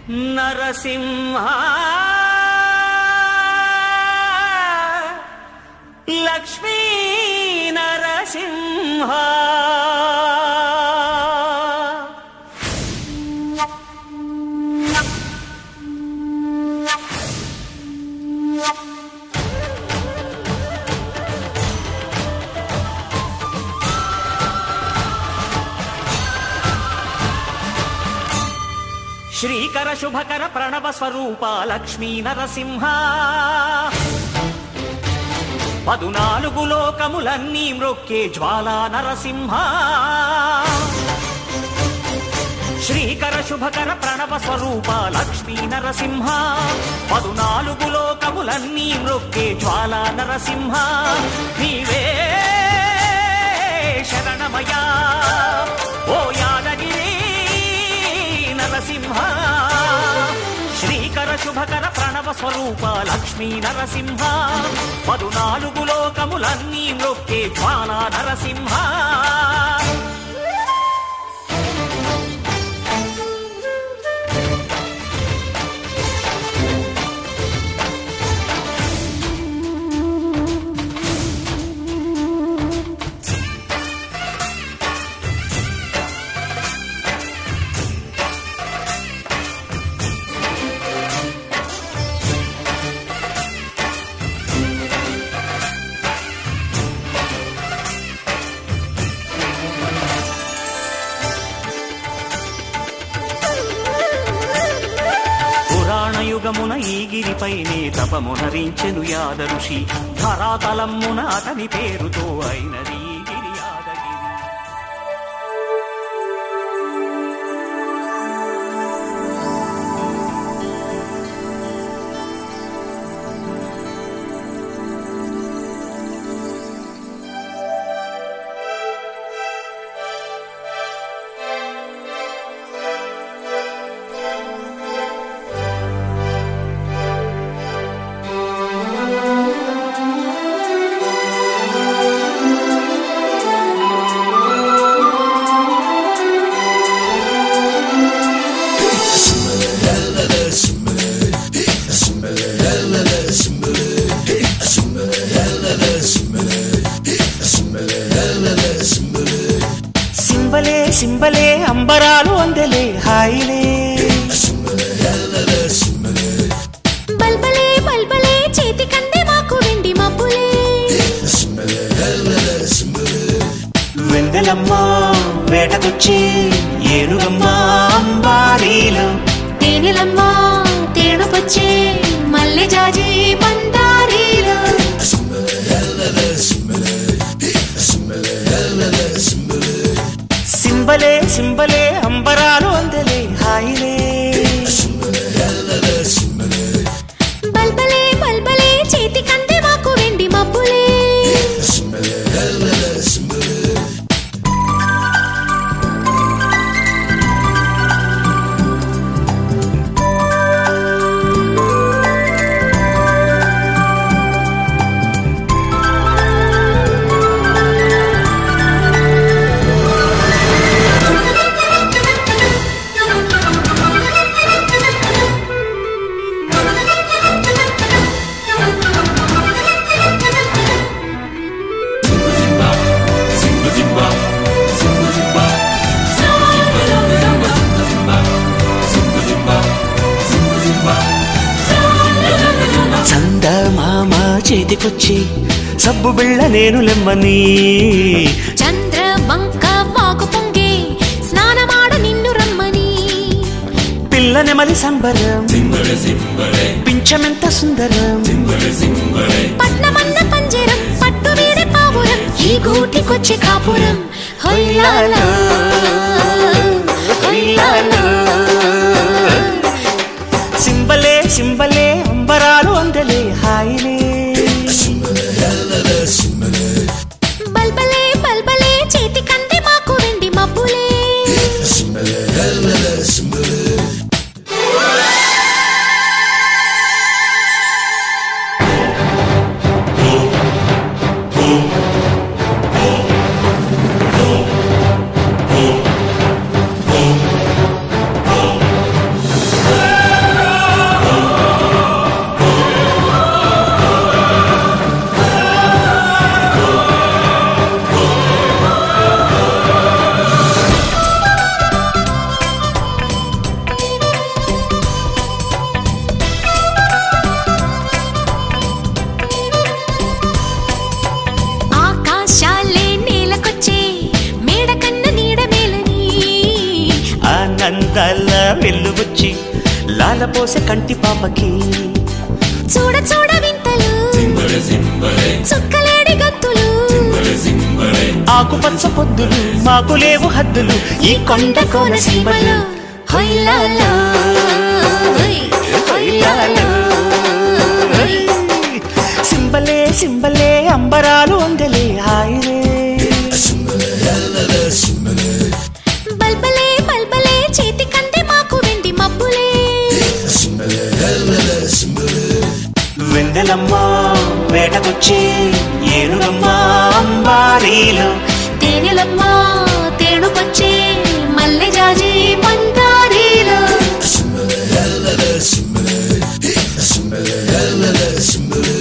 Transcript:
నరసింహ లక్ష్మీ నరసింహ శ్రీకర శుభకర ప్రణవ స్వరూప లక్ష్మీ నరసింహ పదునాలుగు లోకములన్నీ మ్రొక్కే జ్వాలా నరసింహ శ్రీకర శుభకర ప్రణవ స్వరూప లక్ష్మీ నరసింహ పదునాలుగు లోకములన్నీ మ్రొక్కే జ్వాలా నరసింహ నీవే శరణమయా ఓ యాదగిరి నరసింహ శ్రీకర శుభకర ప్రణవ స్వరూప లక్ష్మీ నరసింహ పదునాలుగు లోకములన్నీ మ్రొక్కే జ్వాలా నరసింహ పురాణయుగమున ఈ గిరిపైనే తపమునరించెను యాద ఋషి ధరాతలమ్మున అతని పేరుతో అయినది ఈ గిరి యాదగిరి సింబలే సింబలే అంబరాలు అందలే హాయిలే బల్బలే బల్బలే చేతి కందే మాకు వెండి మబ్బులే వెందలమ్మ వేటకొచ్చి ఏనుగమ్మ అంబారీలు తేనెలమ్మ తేనుకొచ్చే మల్లె జాజి పందారీలు సింబలే సింబలే అంబరాలు అందలే హాయిలే బల్బలే బల్బలే చేతి కందే మాకు వెండి మబ్బులే చంద మామ చేతికొచ్చి సబ్బు బిళ్ళ నేను లెమ్మని చంద్ర వంక వాకు పొంగే స్నానమాడు నిన్ను రమ్మని పిల్ల నెమలి సంబరం పింఛమెంత సుందరం పట్నమన్న పంజరం పట్టు వీడి పావురం ఈ గూటికొచ్చే కాపురం హొయ్యాలో హొయ్యాలో సింబలే సింబలే అంబరాలు అందలే హాయిలే బల్బలే బల్బలే చేతి కంది మాకు వెండి మబ్బులే Oh అందాల వెల్లుబుచ్చి లాలపోసే కంటి పాపకి చూడ చూడ వింతలు చుక్కలేడి గంతులు ఆకుపచ్చ పొద్దులు మాకు లేవు హద్దులు ఈ కొండ కోన సీమలో హొయ్లాలో హొయ్, హొయ్లాలో హొయ్. సింబలే సింబలే అంబరాలు అందలే హాయిరే బల్బలే బల్బలే చేతి కంది మాకు వెండి మబ్బులే వెందెలమ్మ వేటకొచ్చి ఏనుగమ్మ అంబారీలు తేనెలమ్మ తేడుకొచ్చే మల్లె జాజి మందారీలు Simile,